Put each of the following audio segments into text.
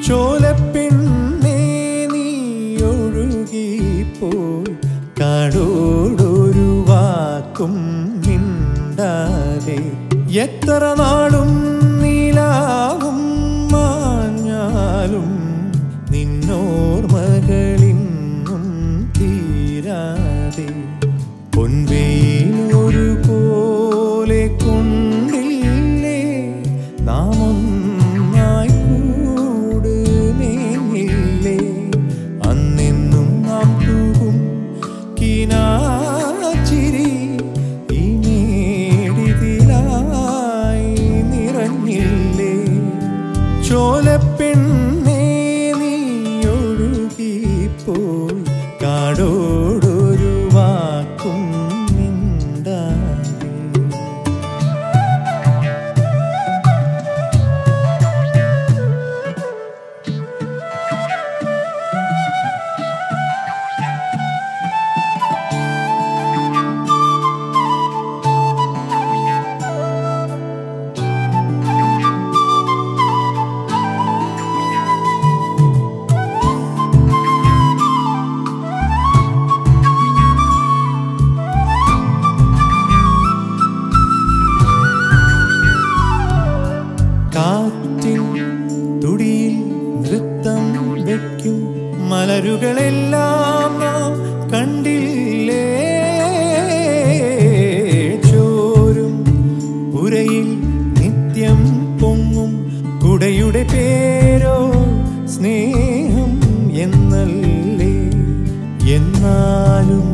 ചോലപ്പെണ്ണേ നീ ഒഴുകിപ്പോയി കാടോടൊരു വാക്കും മിണ്ടാതെ എത്ര നാളും നീലാവും മാഞ്ഞാലും നിന്നോർമകളിന്നും തീരാതെ പൊൻവെയിലൊരു പോലെ കൊണ്ടില്ലേ നാം ഒന്നായി കൂടുമേങ്ങില്ലേ അന്നെന്നും നാം തൂകും കിനാച്ചിരി ഈ മേടിതിലായി നിറഞ്ഞില്ലേ ചോലപ്പെണ്ണേ നീ ഒഴുകിപ്പോയി കാടോടൊരു വാക്കും മിണ്ടാതെ കാറ്റിൻ തുടിയിൽ നൃത്തം വയ്ക്കും മലരുകളെല്ലാം നാം കണ്ടില്ലേ ചോരും പുരയിൽ നിത്യം പൊങ്ങും കുടയുടെ പേരോ സ്നേഹം എന്നല്ലേ എന്നാലും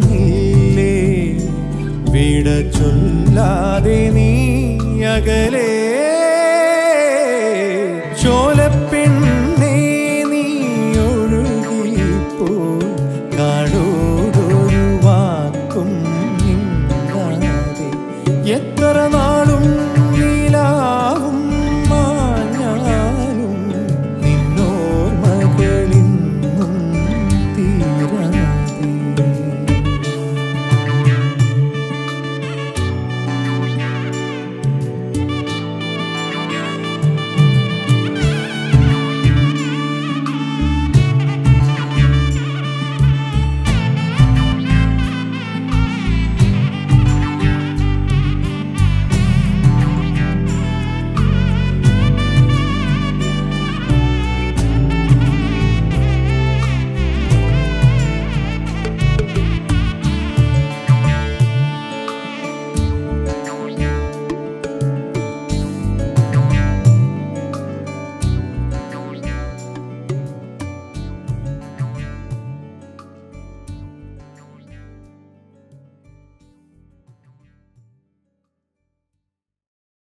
പൊലിങ്ങില്ലേ വിട ചൊല്ലാതെ നീ അകലെ